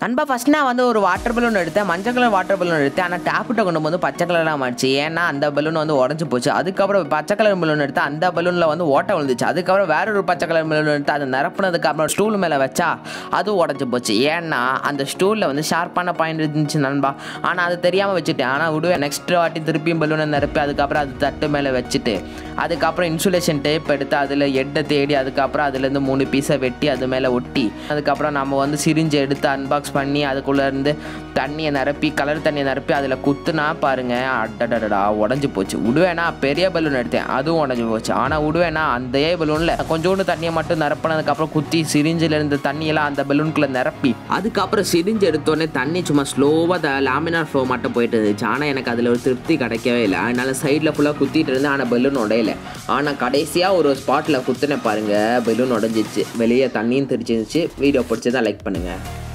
நண்பா ஃபஸ்ட் நான் வந்து ஒரு வாட்டர் பலூன் எடுத்தேன் மஞ்சள் கலர் வாட்டர் பலூன் எடுத்தேன் ஆனால் டேப்கிட்ட கொண்டு வந்து பச்சை கலராக மாறிச்சு ஏன்னா அந்த பலூன் வந்து உடஞ்சி போச்சு அதுக்கப்புறம் பச்சை கலர் பலூன் எடுத்து அந்த பலூனில் வந்து ஓட்டை விழுந்துச்சு அதுக்கப்புறம் வேற ஒரு பச்சை கலர் பலூன் எடுத்து அதை நிரப்புனதுக்கு அப்புறம் ஸ்டூல் மேலே வச்சா அதுவும் உடஞ்சி போச்சு ஏன்னா அந்த ஸ்டூலில் வந்து ஷார்ப்பான பாயிண்ட் இருந்துச்சு நண்பா ஆனால் அது தெரியாமல் வச்சுட்டேன் ஆனால் விடுவேன் நெக்ஸ்ட் வாட்டி திருப்பியும் பலூனை நிரப்பி அதுக்கப்புறம் அது தட்டு மேலே வச்சுட்டு அதுக்கப்புறம் இன்சுலேஷன் டேப் எடுத்து அதில் எட்டை தேடி அதுக்கப்புறம் அதுலேருந்து மூணு பீஸை வெட்டி அது மேலே ஒட்டி அதுக்கப்புறம் நம்ம வந்து சிரிஞ்சு எடுத்து அன்பாக்ஸ் பண்ணி அதுக்குள்ளே இருந்து தண்ணியை நிரப்பி கலர் தண்ணியை நிரப்பி அதில் குத்துனா பாருங்க அடடடடா உடஞ்சி போச்சு விடுவேனா பெரிய பலூன் எடுத்தேன் அதுவும் உடஞ்சி போச்சு ஆனால் விடுவேனா அந்த பலூனில் கொஞ்சோண்டு தண்ணியை மட்டும் நிரப்பினதுக்கப்புறம் குத்தி சிரிஞ்சில் இருந்த தண்ணியெல்லாம் அந்த பலூனுக்குள்ளே நிரப்பி அதுக்கப்புறம் சிரிஞ்சு எடுத்தோடனே தண்ணி சும்மா ஸ்லோவாக லாமினார் ஃப்ளோ மட்டும் போயிட்டு இருந்துச்சு ஆனால் எனக்கு அதில் ஒரு திருப்தி கிடைக்கவே இல்லை அதனால சைடில் ஃபுல்லாக குத்திட்டு இருந்தேன் ஆனால் பலூன் உடையல ஆனால் கடைசியாக ஒரு ஸ்பாட்டில் குத்துனேன் பாருங்கள் பலூன் உடஞ்சிச்சு வெளியே தண்ணியும் தெரிச்சிருந்துச்சு வீடியோ பிடிச்சதா லைக் பண்ணுங்கள்